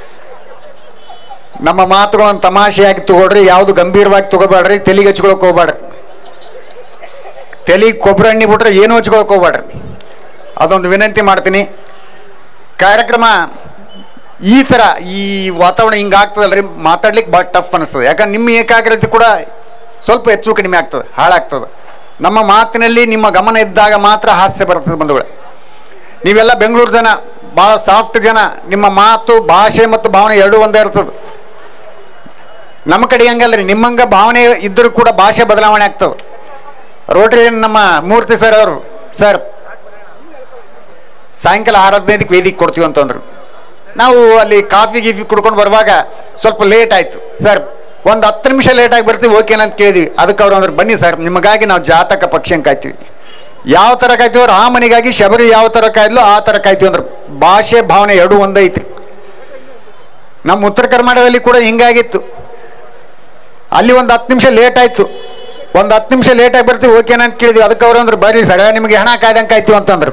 ನಮ್ಮ ಮಾತುಗಳನ್ನು ತಮಾಷೆಯಾಗಿ ತಗೊಳ್ರಿ ಯಾವುದು ಗಂಭೀರವಾಗಿ ತಗೋಬೇಡ್ರಿ ತೆಲಿಗೆ ಹಚ್ಕೊಳಕ್ ಹೋಗ್ಬೇಡ್ರಿ ತೆಲಿಗೆ ಕೊಬ್ಬರಿ ಎಣ್ಣೆ ಬಿಟ್ರೆ ಏನು ಹಚ್ಕೊಳಕ್ ಹೋಗ್ಬೇಡ್ರಿ ಅದೊಂದು ವಿನಂತಿ ಮಾಡ್ತೀನಿ ಕಾರ್ಯಕ್ರಮ ಈ ಥರ ಈ ವಾತಾವರಣ ಹಿಂಗೆ ಆಗ್ತದಲ್ರಿ ಮಾತಾಡ್ಲಿಕ್ಕೆ ಭಾಳ ಟಫ್ ಅನಿಸ್ತದೆ ಯಾಕಂದ್ರೆ ನಿಮ್ಮ ಏಕಾಗ್ರತೆ ಕೂಡ ಸ್ವಲ್ಪ ಹೆಚ್ಚು ಕಡಿಮೆ ಆಗ್ತದೆ ಹಾಳಾಗ್ತದೆ ನಮ್ಮ ಮಾತಿನಲ್ಲಿ ನಿಮ್ಮ ಗಮನ ಇದ್ದಾಗ ಮಾತ್ರ ಹಾಸ್ಯ ಬರ್ತದೆ ಬಂಧುಗಳೇ ನೀವೆಲ್ಲ ಬೆಂಗಳೂರು ಜನ ಭಾಳ ಸಾಫ್ಟ್ ಜನ ನಿಮ್ಮ ಮಾತು ಭಾಷೆ ಮತ್ತು ಭಾವನೆ ಎರಡೂ ಒಂದೇ ಇರ್ತದೆ ನಮ್ಮ ಕಡೆ ಹಂಗಲ್ರಿ ನಿಮ್ಮಂಗ ಭಾವನೆ ಇದ್ದರೂ ಕೂಡ ಭಾಷೆ ಬದಲಾವಣೆ ಆಗ್ತದೆ ರೋಟರಿ ನಮ್ಮ ಮೂರ್ತಿ ಸರ್ ಅವರು ಸರ್ ಸಾಯಂಕಾಲ ಆರು ಹದಿನೈದಕ್ಕೆ ವೇದಿಕೆ ಕೊಡ್ತೀವಿ ಅಂತಂದ್ರು ನಾವು ಅಲ್ಲಿ ಕಾಫಿ ಗೀಫಿ ಕುಡ್ಕೊಂಡು ಬರುವಾಗ ಸ್ವಲ್ಪ ಲೇಟ್ ಆಯಿತು ಸರ್ ಒಂದು ಹತ್ತು ನಿಮಿಷ ಲೇಟಾಗಿ ಬರ್ತೀವಿ ಓಕೆನಾ ಅಂತ ಕೇಳಿದ್ವಿ ಅದಕ್ಕೆ ಅವ್ರು ಅಂದ್ರೆ ಬನ್ನಿ ಸರ್ ನಿಮಗಾಗಿ ನಾವು ಜಾತಕ ಪಕ್ಷಿಯಂಗೆ ಕಾಯ್ತೀವಿ ಯಾವ ಥರ ಕಾಯ್ತೀವಿ ಅವ್ರು ಆ ಮನೆಗಾಗಿ ಶಬರಿ ಯಾವ ಥರ ಕಾಯ್ದ್ಲು ಆ ಥರ ಕಾಯ್ತೀವಿ ಅಂದ್ರೆ ಭಾಷೆ ಭಾವನೆ ಎರಡೂ ಒಂದೇ ಐತ್ರಿ ನಮ್ಮ ಉತ್ತರ ಕರ್ನಾಟಕದಲ್ಲಿ ಕೂಡ ಹಿಂಗಾಗಿತ್ತು ಅಲ್ಲಿ ಒಂದು ಹತ್ತು ನಿಮಿಷ ಲೇಟ್ ಆಯ್ತು ಒಂದು ಹತ್ತು ನಿಮಿಷ ಲೇಟಾಗಿ ಬರ್ತೀವಿ ಓಕೆನಾ ಅಂತ ಕೇಳಿದ್ವಿ ಅದಕ್ಕೆ ಅವ್ರು ಅಂದ್ರೆ ಬರ್ರಿ ಸರ್ ನಿಮಗೆ ಹಣ ಕಾಯ್ದಂಗೆ ಕಾಯ್ತೀವಿ ಅಂತಂದ್ರು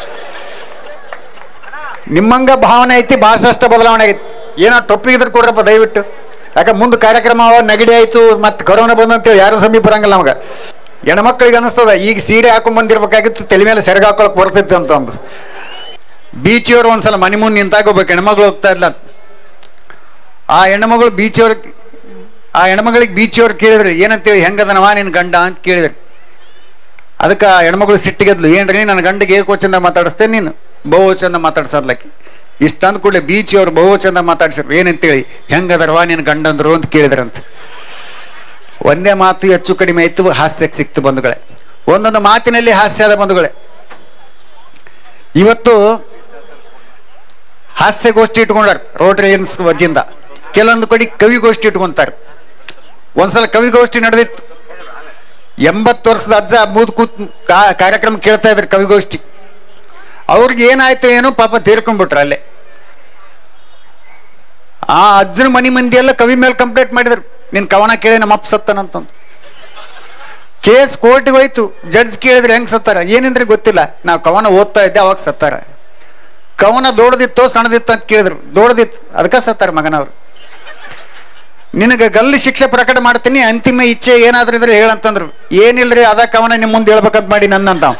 ನಿಮ್ಮಂಗ ಭಾವನೆ ಐತಿ ಭಾಷಷ್ಟ ಬದಲಾವಣೆ ಆಗೈತಿ ಏನೋ ಟೊಪ್ಪಿಗಿದ್ರೆ ಕೊಡ್ರಪ್ಪ ದಯವಿಟ್ಟು ಯಾಕೆ ಮುಂದೆ ಕಾರ್ಯಕ್ರಮ ಅವ ನೆಗಡಿ ಆಯ್ತು ಮತ್ತೆ ಕೊರೋನಾ ಬಂದಂತೇಳಿ ಯಾರು ಸಮೀಪ ಬರಂಗಿಲ್ಲ ನಮಗೆ ಹೆಣ್ಮಕ್ಳಿಗೆ ಅನಿಸ್ತದ ಈಗ ಸೀರೆ ಹಾಕೊಂಡ್ ಬಂದಿರ್ಬೇಕಾಗಿತ್ತು ತಲೆ ಮೇಲೆ ಸೆರಗ ಹಾಕೊಳಕ್ ಬರ್ತೈತಿ ಅಂತಂದು ಬೀಚಿಯವ್ರು ಒಂದ್ಸಲ ಮನೆ ಮುಂದೆ ನಿಂತಾಗ ಒಬ್ಬ ಹೆಣ್ಮಗಳು ಹೋಗ್ತಾ ಇದ್ಲ ಆ ಹೆಣ್ಮಗಳು ಬೀಚಿಯವ್ರ ಆ ಹೆಣ್ಮಗಳಿಗೆ ಬೀಚಿಯವ್ರು ಕೇಳಿದ್ರಿ ಏನಂತೇಳಿ ಹೆಂಗದನವ ನಿನ್ನ ಗಂಡ ಅಂತ ಕೇಳಿದ್ರಿ ಅದಕ್ಕೆ ಆ ಹೆಣ್ಮಗಳು ಸಿಟ್ಟಿಗೆದ್ಲು ಏನ್ರಿ ನನ್ನ ಗಂಡಿಗೆ ಏಕೋ ಚಂದ ಮಾತಾಡಿಸ್ತೇನೆ ನೀನು ಬಹು ಚಂದ ಮಾತಾಡ್ಸರ್ಲಕ್ಕೆ ಇಷ್ಟಂದ ಕೂಡಲೇ ಬೀಚಿ ಅವ್ರು ಬಹು ಚಂದ ಮಾತಾಡ್ಸಿರು ಏನಂತೇಳಿ ಹೆಂಗದರ್ವಾ ನಿನ್ನ ಗಂಡಂದ್ರು ಅಂತ ಕೇಳಿದ್ರಂತ ಒಂದೇ ಮಾತು ಹೆಚ್ಚು ಕಡಿಮೆ ಆಯ್ತು ಹಾಸ್ಯಕ್ಕೆ ಸಿಕ್ತು ಬಂಧುಗಳೇ ಒಂದೊಂದು ಮಾತಿನಲ್ಲಿ ಹಾಸ್ಯದ ಬಂಧುಗಳೇ ಇವತ್ತು ಹಾಸ್ಯಗೋಷ್ಠಿ ಇಟ್ಕೊಂಡಾರ ರೋಟರಿಯನ್ಸ್ ವತಿಯಿಂದ ಕೆಲವೊಂದು ಕಡೆ ಕವಿಗೋಷ್ಠಿ ಇಟ್ಕೊಂತಾರೆ ಒಂದ್ಸಲ ಕವಿಗೋಷ್ಠಿ ನಡೆದಿತ್ತು ಎಂಬತ್ತು ವರ್ಷದ ಅಜ್ಜ ಮೂದ್ ಕೂತ್ ಕಾ- ಕಾರ್ಯಕ್ರಮ ಕೇಳ್ತಾ ಇದ್ರು ಕವಿಗೋಷ್ಠಿ ಅವ್ರಿಗೆ ಏನಾಯ್ತು ಏನೋ ಪಾಪ ತೀರ್ಕೊಂಡ್ಬಿಟ್ರು ಅಲ್ಲೇ ಆ ಅಜ್ಜನ ಮನಿ ಮಂದಿ ಎಲ್ಲ ಕವಿ ಮೇಲೆ ಕಂಪ್ಲೇಂಟ್ ಮಾಡಿದ್ರು ನಿನ್ ಕವನ ಕೇಳಿ ನಮ್ಮ ಅಪ್ಪ ಸತ್ತನಂತಂದು ಕೇಸ್ ಕೋರ್ಟ್ಗೆ ಹೋಯ್ತು ಜಡ್ಜ್ ಕೇಳಿದ್ರೆ ಹೆಂಗ್ ಸತ್ತಾರ ಏನೇನ್ರಿ ಗೊತ್ತಿಲ್ಲ ನಾವು ಕವನ ಓದ್ತಾ ಇದ್ದೆ ಅವಾಗ ಸತ್ತಾರ ಕವನ ದೊಡ್ಡದಿತ್ತೋ ಸಣ್ಣದಿತ್ತು ಅಂತ ಕೇಳಿದ್ರು ದೊಡ್ಡದಿತ್ತು ಅದಕ್ಕೆ ಸತ್ತಾರ ಮಗನವ್ರು ನಿನಗೆ ಗಲ್ಲಿ ಶಿಕ್ಷೆ ಪ್ರಕಟ ಮಾಡ್ತೀನಿ ಅಂತಿಮ ಇಚ್ಛೆ ಏನಾದ್ರೂ ಇದ್ರೆ ಹೇಳಂತಂದ್ರು ಏನಿಲ್ರಿ ಅದ ಕವನ ನಿಮ್ಮ ಮುಂದೆ ಹೇಳ್ಬೇಕಂತ ಮಾಡಿ ನನ್ನಂತ ಅವ.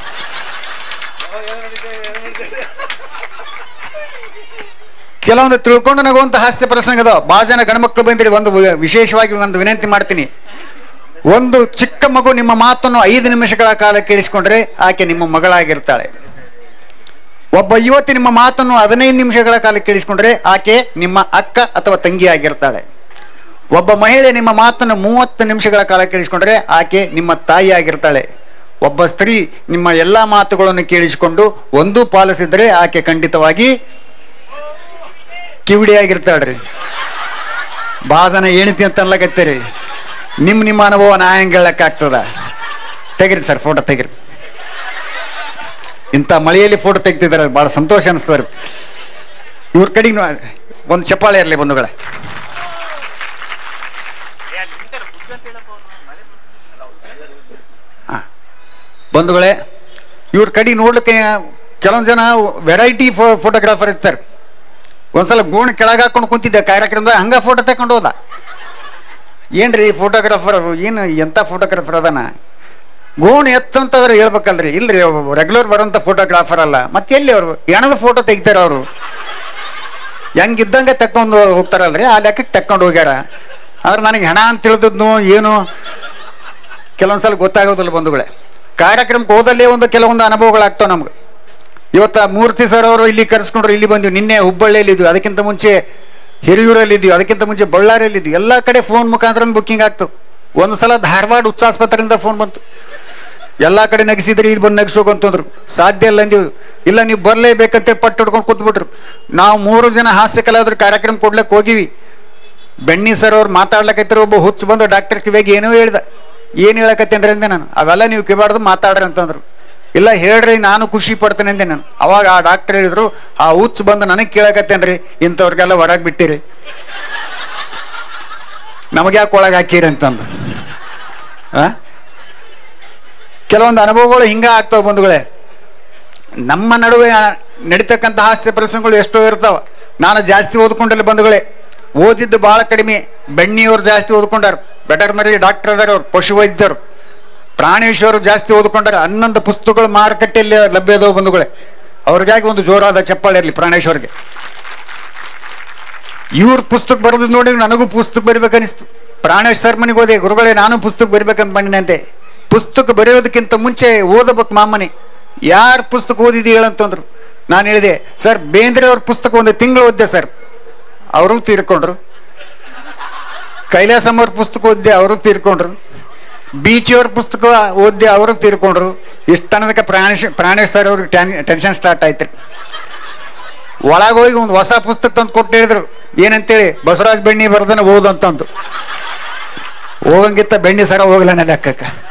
ಕೆಲವೊಂದು ತಿಳ್ಕೊಂಡು ನಗುವಂತ ಹಾಸ್ಯ ಪ್ರಸಂಗ ಅದಾವ ಭಾಳ ಜನ ಗಂಡ್ಮಕ್ಳು ಬಂದಿರಿ ಒಂದು ವಿ- ವಿಶೇಷವಾಗಿ ಒಂದು ವಿನಂತಿ ಮಾಡ್ತೀನಿ ಒಂದು ಚಿಕ್ಕ ಮಗು ನಿಮ್ಮ ಮಾತನ್ನು ಐದು ನಿಮಿಷಗಳ ಕಾಲ ಕೇಳಿಸ್ಕೊಂಡ್ರೆ ಆಕೆ ನಿಮ್ಮ ಮಗಳಾಗಿರ್ತಾಳೆ ಒಬ್ಬ ಯುವತಿ ನಿಮ್ಮ ಮಾತನ್ನು ಹದಿನೈದು ನಿಮಿಷಗಳ ಕಾಲ ಕೇಳಿಸ್ಕೊಂಡ್ರೆ ಆಕೆ ನಿಮ್ಮ ಅಕ್ಕ ಅಥವಾ ತಂಗಿ ಆಗಿರ್ತಾಳೆ ಒಬ್ಬ ಮಹಿಳೆ ನಿಮ್ಮ ಮಾತನ್ನು ಮೂವತ್ತು ನಿಮಿಷಗಳ ಕಾಲ ಕೇಳಿಸ್ಕೊಂಡ್ರೆ ಆಕೆ ನಿಮ್ಮ ತಾಯಿ ಆಗಿರ್ತಾಳೆ ಒಬ್ಬ ಸ್ತ್ರೀ ನಿಮ್ಮ ಎಲ್ಲಾ ಮಾತುಗಳನ್ನು ಕೇಳಿಸಿಕೊಂಡು ಒಂದು ಪಾಲಿಸಿದ್ರೆ ಆಕೆ ಖಂಡಿತವಾಗಿ ಕಿವಿಡಿ ಆಗಿರ್ತಾಳ್ರಿ ಭಾಳ ಜನ ಏಣಿತಿ ಅಂತ ಅನ್ಲಕತ್ತೀರಿ ನಿಮ್ಮ ನಿಮ್ಮ ಅನುಭವ ನಾ ಹೆಂಗೆ ಹೇಳಕ್ಕಾಗ್ತದ ತೆಗಿರಿ ಸರ್ ಫೋಟೋ ತೆಗಿರಿ ಇಂಥ ಮಳೆಯಲ್ಲಿ ಫೋಟೋ ತೆಗ್ತಿದ್ದಾರೆ ಭಾಳ ಸಂತೋಷ ಅನಿಸ್ತದೆ ಇವ್ರ ಕಡೆಗೆ ಒಂದು ಚಪ್ಪಾಳೆ ಇರಲಿ ಬಂಧುಗಳೇ ಆ, ಬಂಧುಗಳೇ ಇವ್ರ ಕಡೆ ನೋಡ್ಲಿಕ್ಕೆ ಕೆಲವೊಂದು ಜನ ವೆರೈಟಿ ಫೋಟೋಗ್ರಾಫರ್ ಇರ್ತಾರೆ ಒಂದ್ಸಲ ಗೋಣ ಕೆಳಗೆ ಹಾಕೊಂಡು ಕುಂತಿದ್ದೆ ಕಾರ್ಯಕ್ರಮದಾಗ ಹಂಗ ಫೋಟೋ ತಕೊಂಡು ಹೋದ ಏನ್ರಿ ಫೋಟೋಗ್ರಾಫರ್ ಏನು ಎಂಥ ಫೋಟೋಗ್ರಾಫರ್ ಅದಾನ ಗೋಣ ಎತ್ತಂತಂದ್ರೆ ಹೇಳ್ಬೇಕಲ್ರಿ ಇಲ್ರಿ ರೆಗ್ಯುಲರ್ ಬರೋಂಥ ಫೋಟೋಗ್ರಾಫರ್ ಅಲ್ಲ ಮತ್ತೆ ಎಲ್ಲಿ ಅವರು ಹೆಣದ ಫೋಟೋ ತೆಗಿತಾರೆ ಅವರು ಹೆಂಗಿದ್ದಂಗೆ ತಕ್ಕೊಂಡು ಹೋಗ್ತಾರಲ್ರಿ ಆ ಲೆಕ್ಕಕ್ಕೆ ತಕ್ಕೊಂಡು ಹೋಗ್ಯಾರ ಆದ್ರೆ ನನಗೆ ಹೆಣ ಅಂತ ತಿಳಿದದ್ನು ಏನು ಕೆಲವೊಂದ್ಸಲ ಗೊತ್ತಾಗೋದಿಲ್ಲ ಬಂಧುಗಳೇ ಕಾರ್ಯಕ್ರಮಕ್ಕೆ ಹೋದಲ್ಲೇ ಒಂದು ಕೆಲವೊಂದು ಅನುಭವಗಳಾಗ್ತಾವ ನಮ್ಗೆ ಇವತ್ತ ಮೂರ್ತಿ ಸರ್ ಅವರು ಇಲ್ಲಿ ಕರೆಸ್ಕೊಂಡ್ರು ಇಲ್ಲಿ ಬಂದ್ವಿ ನಿನ್ನೆ ಹುಬ್ಬಳ್ಳಿಯಲ್ಲಿ ಇದ್ವಿ ಅದಕ್ಕಿಂತ ಮುಂಚೆ ಹಿರಿಯೂರಲ್ಲಿ ಇದ್ವಿ ಅದಕ್ಕಿಂತ ಮುಂಚೆ ಬಳ್ಳಾರಿಯಲ್ಲಿ ಇದ್ವಿ ಎಲ್ಲ ಕಡೆ ಫೋನ್ ಮುಖಾಂತರ ಬುಕ್ಕಿಂಗ್ ಆಗ್ತದೆ ಒಂದು ಸಲ ಧಾರವಾಡ ಹುಚ್ಚಾಸ್ಪತ್ರೆಯಿಂದ ಫೋನ್ ಬಂತು ಎಲ್ಲ ಕಡೆ ನಗಿಸಿದ್ರಿ ಇಲ್ಲಿ ಬಂದು ನಗಿಸೋಕು ಅಂತಂದ್ರು ಸಾಧ್ಯ ಇಲ್ಲ ಅಂದಿವಿ ಇಲ್ಲ ನೀವು ಬರಲೇಬೇಕಂತೇಳಿ ಪಟ್ಟು ಹಿಡ್ಕೊಂಡು ಕೂತ್ಬಿಟ್ರು ನಾವು ಮೂರು ಜನ ಹಾಸ್ಯ ಕಲಾವಿದ್ರ ಕಾರ್ಯಕ್ರಮ ಕೊಡ್ಲಿಕ್ಕೆ ಹೋಗಿವಿ ಬೆಣ್ಣಿ ಸರ್ ಅವ್ರು ಮಾತಾಡ್ಲಕತ್ತಿರೋ ಒಬ್ಬ ಹುಚ್ಚು ಬಂದು ಡಾಕ್ಟರ್ ಕಿವಿಗೆ ಏನೋ ಹೇಳ್ದ ಏನು ಹೇಳಕತ್ತೇನ್ರಿ ಅಂದೆ ನಾನು ಅವೆಲ್ಲ ನೀವು ಕಿಬಾರ್ದು ಮಾತಾಡ್ರಿ ಅಂತಂದ್ರು ಇಲ್ಲ ಹೇಳ್ರಿ ನಾನು ಖುಷಿ ಪಡ್ತೇನೆ ಅಂದೆ ನಾನು ಅವಾಗ ಆ ಡಾಕ್ಟರ್ ಹೇಳಿದ್ರು ಆ ಹುಚ್ಚು ಬಂದು ನನಗೆ ಕೇಳಕತ್ತೇನ್ರಿ ಇಂಥವ್ರಿಗೆಲ್ಲ ಹೊರಗೆ ಬಿಟ್ಟಿರಿ ನಮಗೆ ಯಾಕೆ ಒಳಗೆ ಹಾಕಿರಿ ಅಂತಂದು ಆ ಕೆಲವೊಂದು ಅನುಭವಗಳು ಹಿಂಗ ಆಗ್ತಾವ ಬಂಧುಗಳೇ ನಮ್ಮ ನಡುವೆ ನಡೀತಕ್ಕಂಥ ಹಾಸ್ಯ ಪ್ರಸಂಗಗಳು ಎಷ್ಟೋ ಇರ್ತಾವ ನಾನು ಜಾಸ್ತಿ ಓದ್ಕೊಂಡಿಲ್ಲ ಬಂಧುಗಳೇ ಓದಿದ್ದು ಬಹಳ ಕಡಿಮೆ ಬೆಣ್ಣಿಯವ್ರು ಜಾಸ್ತಿ ಓದ್ಕೊಂಡಾರ ವೆಟರ್ನರಿ ಡಾಕ್ಟರ್ ಅದಾರ ಅವ್ರು ಪಶುವೈದ್ಯರು ಪ್ರಾಣೇಶ್ವರು ಜಾಸ್ತಿ ಓದ್ಕೊಂಡಾರ ಹನ್ನೊಂದು ಪುಸ್ತಕಗಳು ಮಾರುಕಟ್ಟೆಯಲ್ಲಿ ಲಭ್ಯ ಅದಾವ ಬಂಧುಗಳೇ ಅವ್ರಿಗಾಗಿ ಒಂದು ಜೋರಾದ ಚಪ್ಪಾಳೆ ಇರಲಿ ಪ್ರಾಣೇಶ್ವರ್ಗೆ ಇವ್ರ ಪುಸ್ತಕ ಬರೆದು ನೋಡಿ ನನಗೂ ಪುಸ್ತಕ ಬರಿಬೇಕನಿಸ್ತು ಪ್ರಾಣೇಶ್ ಸರ್ ಮನೆಗೆ ಹೋದೆ ಗುರುಗಳೇ ನಾನು ಪುಸ್ತಕ ಬರಿಬೇಕಂತ ಬಂದಿನಂತೆ ಪುಸ್ತಕ ಬರೆಯೋದಕ್ಕಿಂತ ಮುಂಚೆ ಓದಬೇಕು ಮಾಮನಿ ಯಾರು ಪುಸ್ತಕ ಓದಿದಿ ಹೇಳಂತಂದ್ರು ನಾನು ಹೇಳಿದೆ ಸರ್ ಬೇಂದ್ರೆ ಅವ್ರ ಪುಸ್ತಕ ಒಂದು ತಿಂಗಳು ಓದಿದೆ ಸರ್ ಅವರು ತೀರ್ಕೊಂಡ್ರು ಕೈಲಾಸಂ ಅವ್ರ ಪುಸ್ತಕ ಓದಿದೆ ಅವರು ತೀರ್ಕೊಂಡ್ರು ಬೀಚಿಯವ್ರ ಪುಸ್ತಕ ಓದಿದೆ ಅವರು ತೀರ್ಕೊಂಡ್ರು ಇಷ್ಟು ಅನ್ನೋದಕ್ಕೆ ಪ್ರಾಣೇಶ್ ಪ್ರಾಣೇಶ್ ಸರ್ ಅವ್ರಿಗೆ ಟೆನ್ಷನ್ ಸ್ಟಾರ್ಟ್ ಆಯ್ತು ಒಳಗೆ ಹೋಗಿ ಒಂದು ಹೊಸ ಪುಸ್ತಕ ತಂದು ಕೊಟ್ಟು ಹೇಳಿದ್ರು ಏನಂತೇಳಿ ಬಸವರಾಜ್ ಬೆಣ್ಣಿ ಬರ್ದನ ಓದು ಅಂತಂದು ಹೋಗಂಗಿತ್ತ ಬೆಣ್ಣಿ ಸರ ಹೋಗ್ಲಾನ ಲೆಕ್ಕಕ್ಕೆ